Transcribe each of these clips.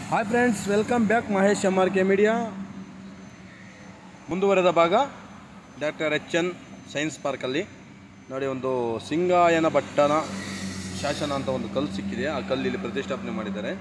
hi friends welcome back Mahesh M R K media ಮುಂದುವರೆದ ಭಾಗ doctor H N science ಪಾರ್ಕಲ್ಲಿ ನೋಡಿ ಒಂದು ಸಿಂಗಾಯನ ಭಟ್ಟನ ಶಾಸನ ಅಂತ ಒಂದು ಕಲ್ಲು ಸಿಕ್ಕಿದೆ ಆ ಕಲ್ಲು ಇಲ್ಲಿ ಪ್ರತಿಷ್ಠಾಪನೆ ಮಾಡಿದ್ದಾರೆ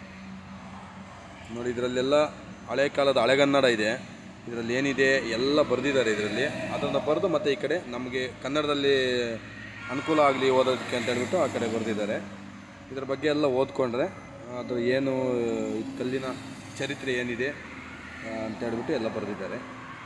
ನೋಡಿ ಇದರಲ್ಲೆಲ್ಲ ಹಳೆ ಕಾಲದ ಹಳೆಗನ್ನಡ ಇದೆ ಇದರಲ್ಲಿ ಏನಿದೆ ಎಲ್ಲ ಬರೆದಿದ್ದಾರೆ ಇದರಲ್ಲಿ ಅದನ್ನು ಬರೆದು ಮತ್ತು ಈ ಕಡೆ ನಮಗೆ ಕನ್ನಡದಲ್ಲಿ ಅನುಕೂಲ ಆಗಲಿ ಓದೋದಕ್ಕೆ ಅಂತ ಹೇಳ್ಬಿಟ್ಟು ಆ ಕಡೆ ಬರೆದಿದ್ದಾರೆ ಇದ್ರ ಬಗ್ಗೆ ಎಲ್ಲ ಓದ್ಕೊಂಡ್ರೆ ಅದು ಏನು ಈ ಕಲ್ಲಿನ ಚರಿತ್ರೆ ಏನಿದೆ ಆ, ಅಂತ ಹೇಳ್ಬಿಟ್ಟು ಎಲ್ಲ ಬರೆದಿದ್ದಾರೆ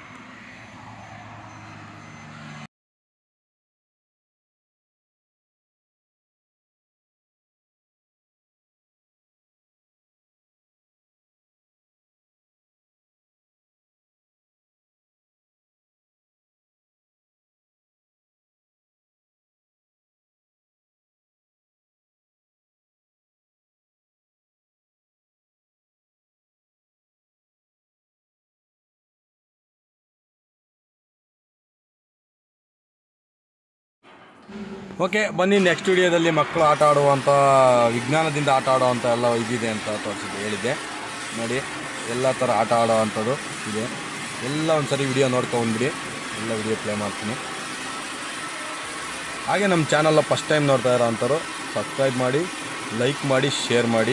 ಓಕೆ ಬನ್ನಿ ನೆಕ್ಸ್ಟ್ ವಿಡಿಯೋದಲ್ಲಿ ಮಕ್ಕಳು ಆಟ ಆಡುವಂಥ ವಿಜ್ಞಾನದಿಂದ ಆಟ ಆಡುವಂಥ ಎಲ್ಲ ಇದಿದೆ ಅಂತ ತೋರಿಸಿದ್ದೆ ಹೇಳಿದ್ದೆ ನೋಡಿ ಎಲ್ಲ ಥರ ಆಟ ಆಡೋವಂಥದ್ದು ಇದೆ ಎಲ್ಲ ಒಂದು ಸರಿ ವಿಡಿಯೋ ನೋಡ್ಕೊಂಡ್ಬಿಡಿ ಎಲ್ಲ ವಿಡಿಯೋ ಪ್ಲೇ ಮಾಡ್ತೀನಿ ಹಾಗೆ ನಮ್ಮ ಚಾನಲ್ನ ಫಸ್ಟ್ ಟೈಮ್ ನೋಡ್ತಾ ಇರೋ ಅಂಥವ್ರು ಸಬ್ಸ್ಕ್ರೈಬ್ ಮಾಡಿ ಲೈಕ್ ಮಾಡಿ ಶೇರ್ ಮಾಡಿ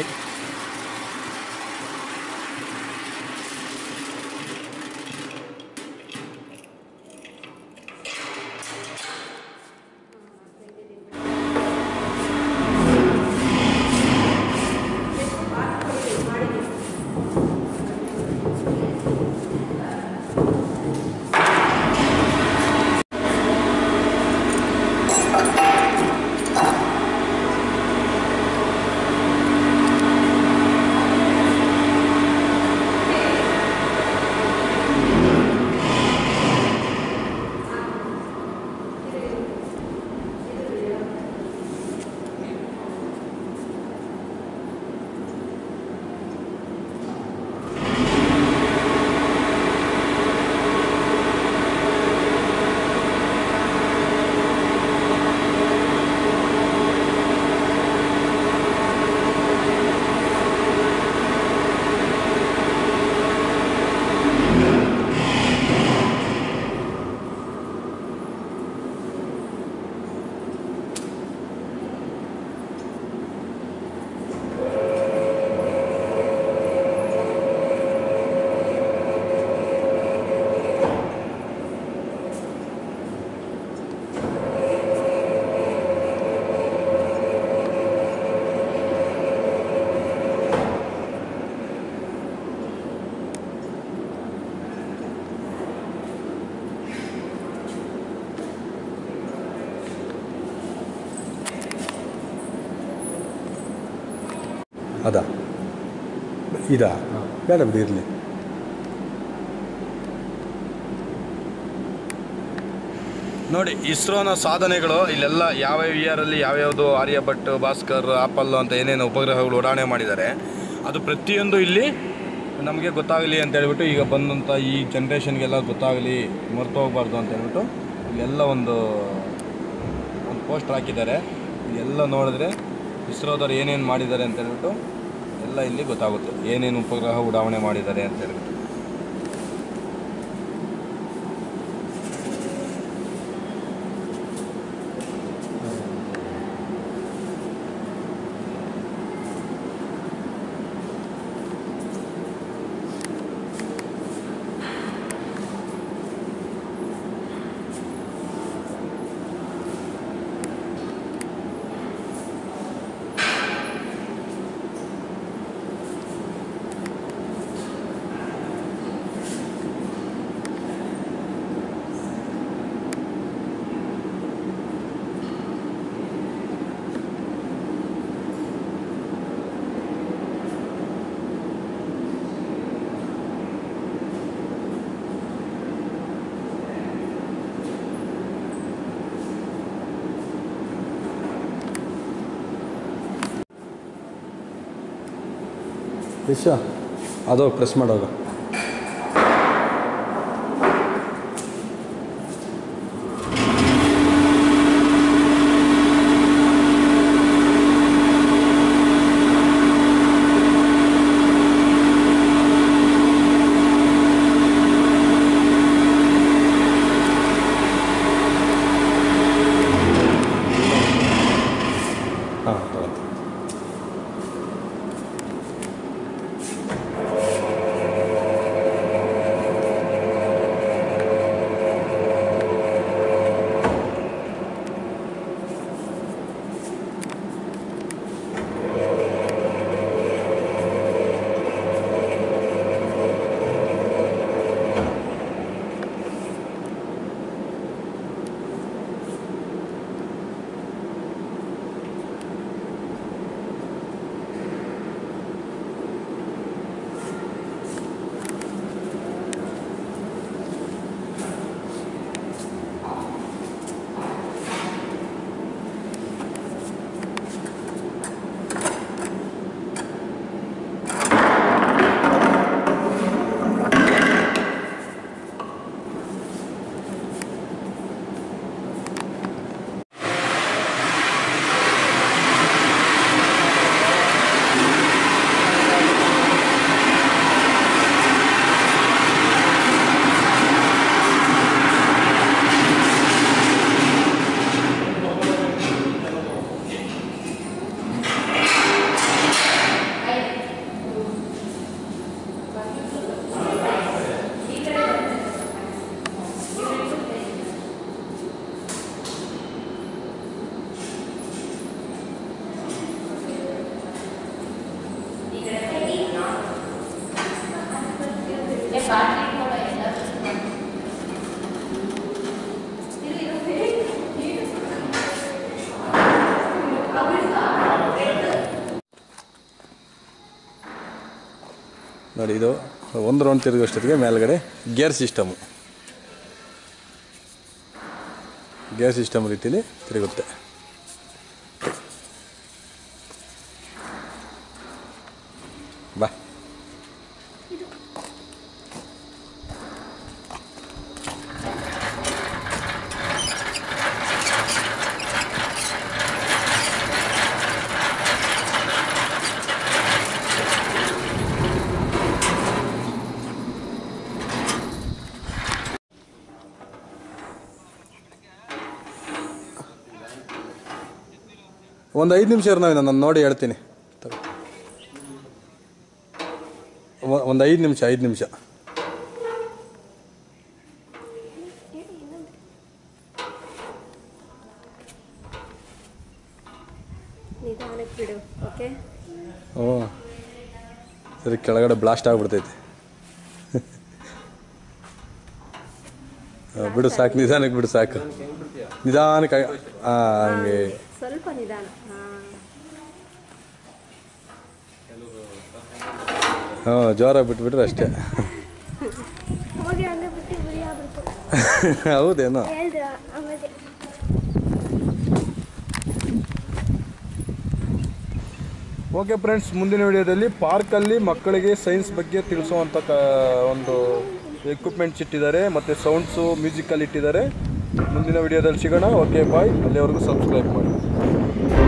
ಅದಾ ಇದಾ ಬೇಡ ಬಿಡಿ ಇರಲಿ ನೋಡಿ ಇಸ್ರೋನ ಸಾಧನೆಗಳು ಇಲ್ಲೆಲ್ಲ ಯಾವ್ಯಾವ ಇಯರಲ್ಲಿ ಯಾವ್ಯಾವುದು ಆರ್ಯಭಟ್ ಭಾಸ್ಕರ್ ಆಪಲ್ ಅಂತ ಏನೇನು ಉಪಗ್ರಹಗಳು ಉಡಾವಣೆ ಮಾಡಿದ್ದಾರೆ ಅದು ಪ್ರತಿಯೊಂದು ಇಲ್ಲಿ ನಮಗೆ ಗೊತ್ತಾಗಲಿ ಅಂತ ಹೇಳ್ಬಿಟ್ಟು ಈಗ ಬಂದಂಥ ಈ ಜನ್ರೇಷನ್ಗೆಲ್ಲ ಗೊತ್ತಾಗಲಿ ಮರ್ತು ಹೋಗ್ಬಾರ್ದು ಅಂತ ಹೇಳ್ಬಿಟ್ಟು ಇಲ್ಲೆಲ್ಲ ಒಂದು ಒಂದು ಪೋಸ್ಟರ್ ಹಾಕಿದ್ದಾರೆ ಎಲ್ಲ ನೋಡಿದ್ರೆ ಇಸ್ರೋದವ್ರು ಏನೇನು ಮಾಡಿದ್ದಾರೆ ಅಂತ ಹೇಳ್ಬಿಟ್ಟು ಎಲ್ಲ ಇಲ್ಲಿ ಗೊತ್ತಾಗುತ್ತೆ ಏನೇನು ಉಪಗ್ರಹ ಉಡಾವಣೆ ಮಾಡಿದ್ದಾರೆ ಅಂತ ಹೇಳ್ಬಿಟ್ಟು ಯಶ ಅದು ಪ್ರೆಸ್ ಮಾಡೋದು ನೋಡಿ ಇದು ಒಂದು ರೌಂಡ್ ತಿರುಗೋಷ್ಟೊತ್ತಿಗೆ ಮೇಲ್ಗಡೆ ಗೇರ್ ಸಿಸ್ಟಮು ಗೇರ್ ಸಿಸ್ಟಮ್ ರೀತಿಲಿ ತಿರುಗುತ್ತೆ ಬಾ ಒಂದು ಐದು ನಿಮಿಷ ಇರು ನಾನು ನಾನು ನೋಡಿ ಹೇಳ್ತೀನಿ ಒಂದು ಐದು ನಿಮಿಷ ಐದು ನಿಮಿಷ ನಿಧಾನಕ್ಕೆ ಬಿಡು ಓಕೆ ಹ್ಞೂ ಸರಿ ಕೆಳಗಡೆ ಬ್ಲಾಸ್ಟ್ ಆಗ್ಬಿಡ್ತೈತೆ ಆ, ಬಿಡು ಸಾಕು ನಿಧಾನಕ್ಕೆ ಬಿಡು ಸಾಕು ನಿಧಾನಕ್ಕೆ ಹಾಂ ಹಂಗೆ ಸ್ವಲ್ಪ ನಿಧಾನ ಹಾಂ ಹ್ಞೂ ಜೋರ ಬಿಟ್ಬಿಟ್ರೆ ಅಷ್ಟೇ ಹೋಗಿ ಹಂಗೆ ಬಿಟ್ಟು ಗುರಿ ಆಗ್ಬಿಡ್ತು ಹೌದೇನೋ ಹೇಳಿದ್ರ ಆಮೇಲೆ ಓಕೆ ಫ್ರೆಂಡ್ಸ್ ಮುಂದಿನ ವಿಡಿಯೋದಲ್ಲಿ ಪಾರ್ಕಲ್ಲಿ ಮಕ್ಕಳಿಗೆ ಸೈನ್ಸ್ ಬಗ್ಗೆ ತಿಳಿಸುವಂಥ ಕ ಒಂದು ಎಕ್ವಿಪ್ಮೆಂಟ್ಸ್ ಇಟ್ಟಿದ್ದಾರೆ ಮತ್ತು ಸೌಂಡ್ಸು ಮ್ಯೂಸಿಕಲ್ಲಿ ಇಟ್ಟಿದ್ದಾರೆ ಮುಂದಿನ ವಿಡಿಯೋದಲ್ಲಿ ಸಿಗೋಣ ಓಕೆ ಬಾಯ್ ಅಲ್ಲಿವರೆಗೂ ಸಬ್ಸ್ಕ್ರೈಬ್ ಮಾಡಿ